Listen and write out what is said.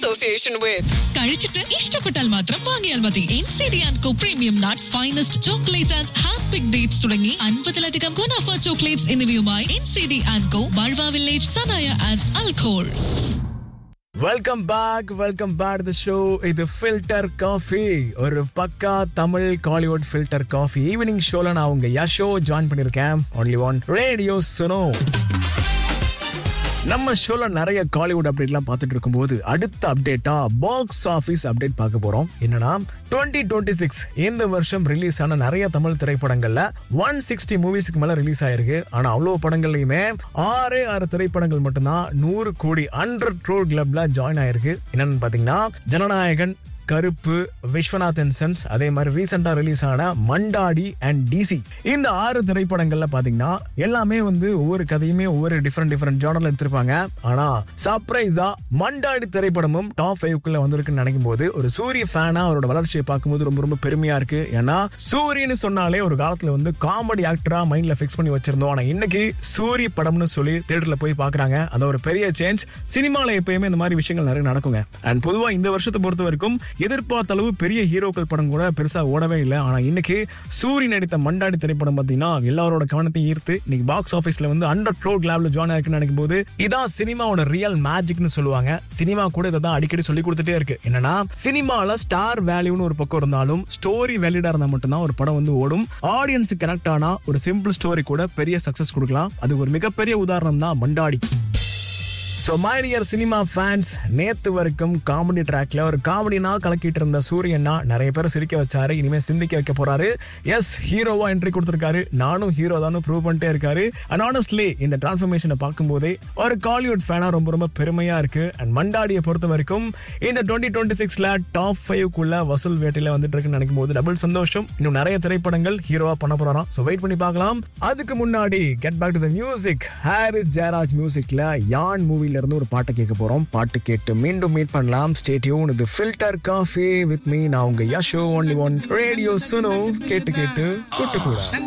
association with. കഴിച്ചിട്ട് ഇഷ്ടപ്പെട്ടാൽ മാത്രം വാങ്ങിയാൽ മതി N C D and co premium nuts finest chocolate and hand pick dates തുടങ്ങി അൻപതിലധികം ഗുണാഫ ചോക്ലേറ്റ്സ് എന്നിവയുമായി N C D and co ബൾവ വില്ലേജ് സനായ and Al Khor welcome back welcome back the show இது ஃபில்டர் காஃபி ஒரு பக்கா Tamil Kollywood filter coffee evening ஷோல நான் உங்க யஷோ ஜாயின் பண்ணிருக்கேன் ஒன்லி ஒன் ரேடியோ சுனோ நம்ம ஷோல நிறைய காலிவுட் அப்டேட்லாம் பார்த்துட்டு இருக்கும்போது அடுத்த அப்டேட்டா பாக்ஸ் ஆஃபீஸ் அப்டேட் பார்க்க போறோம் என்னன்னா டுவெண்ட்டி டுவெண்ட்டி சிக்ஸ் இந்த வருஷம் ரிலீஸ் ஆன நிறைய தமிழ் திரைப்படங்கள்ல ஒன் சிக்ஸ்டி மூவிஸ்க்கு மேல ரிலீஸ் ஆயிருக்கு ஆனா அவ்வளவு படங்கள்லயுமே ஆறே ஆறு திரைப்படங்கள் மட்டும்தான் நூறு கோடி ஹண்ட்ரட் க்ரோர் கிளப்ல ஜாயின் ஆயிருக்கு என்னன்னு பாத்தீங்கன்னா ஜனநாயகன் கருப்பு விஸ்வநாதன் சென்ஸ் அதே மாதிரி ரீசெண்டா ரிலீஸ் ஆன மண்டாடி அண்ட் டிசி இந்த ஆறு திரைப்படங்கள்ல பாத்தீங்கன்னா எல்லாமே வந்து ஒவ்வொரு கதையுமே ஒவ்வொரு டிஃப்ரெண்ட் டிஃப்ரெண்ட் ஜானர்ல எடுத்திருப்பாங்க ஆனா சர்ப்ரைஸா மண்டாடி திரைப்படமும் டாப் ஃபைவ்க்குள்ள வந்திருக்குன்னு நினைக்கும் போது ஒரு சூரிய ஃபேனா அவரோட வளர்ச்சியை பார்க்கும்போது ரொம்ப ரொம்ப பெருமையா இருக்கு ஏன்னா சூரியன்னு சொன்னாலே ஒரு காலத்துல வந்து காமெடி ஆக்டரா மைண்ட்ல ஃபிக்ஸ் பண்ணி வச்சிருந்தோம் ஆனா இன்னைக்கு சூரிய படம்னு சொல்லி தேட்டர்ல போய் பாக்குறாங்க அந்த ஒரு பெரிய சேஞ்ச் சினிமால எப்பயுமே இந்த மாதிரி விஷயங்கள் நிறைய நடக்குங்க அண்ட் பொதுவா இந்த வருஷத்தை பொறுத்த வரைக்கும் எதிர்பார்த்த அளவு பெரிய ஹீரோக்கள் படம் கூட பெருசா ஓடவே இல்லை ஆனா இன்னைக்கு சூரி நடித்த மண்டாடி திரைப்படம் பாத்தீங்கன்னா எல்லாரோட கவனத்தையும் ஈர்த்து இன்னைக்கு பாக்ஸ் ஆபீஸ்ல வந்து ஹண்ட்ரட் க்ரோர் கிளாப்ல ஜாயின் ஆயிருக்குன்னு நினைக்கும் போது இதான் சினிமாவோட ரியல் மேஜிக்னு சொல்லுவாங்க சினிமா கூட இதை தான் அடிக்கடி சொல்லி கொடுத்துட்டே இருக்கு என்னன்னா சினிமால ஸ்டார் வேல்யூன்னு ஒரு பக்கம் இருந்தாலும் ஸ்டோரி வேலிடா இருந்தா மட்டும்தான் ஒரு படம் வந்து ஓடும் ஆடியன்ஸ் கனெக்ட் ஆனா ஒரு சிம்பிள் ஸ்டோரி கூட பெரிய சக்சஸ் கொடுக்கலாம் அது ஒரு மிகப்பெரிய உதாரணம் தான் Mandaadi so my dear cinema fans நேத்து வரைக்கும் காமெடி ட்ராக்ல ஒரு காமெடினா கலக்கிட்டு இருந்த சூரியனா நிறைய பேர் சிரிக்க வச்சாரு இனிமே சிந்திக்க வைக்க போறாரு எஸ் ஹீரோவா என்ட்ரி கொடுத்திருக்காரு நானும் ஹீரோ தான் ப்ரூவ் பண்ணிட்டே இருக்காரு அண்ட் ஆனஸ்ட்லி இந்த டிரான்ஸ்ஃபர்மேஷனை பார்க்கும்போதே ஒரு காலிவுட் ஃபேனா ரொம்ப ரொம்ப பெருமையா இருக்கு அண்ட் மண்டாடியை பொறுத்த வரைக்கும் இந்த டுவெண்ட்டி டுவெண்ட்டி சிக்ஸ்ல டாப் ஃபைவ்க்குள்ள வசூல் வேட்டையில வந்துட்டு இருக்குன்னு நினைக்கும் போது டபுள் சந்தோஷம் இன்னும் நிறைய திரைப்படங்கள் ஹீரோவா பண்ண போறாராம் ஸோ வெயிட் பண்ணி பார்க்கலாம் அதுக்கு முன்னாடி get back to the music Harris Jayaraj மியூசிக்ல யான் மூவில இருந்து ஒரு பாட்டை கேட்க போறோம் பாட்டு கேட்டு மீண்டும் மீட் பண்ணலாம் ஸ்டேட்யூன் இது ஃபில்டர் காஃபி வித் மீ நான் உங்க யஷோ ஒன்லி ஒன் ரேடியோ சுனோ கேட்டு கேட்டு கூட்டு கூட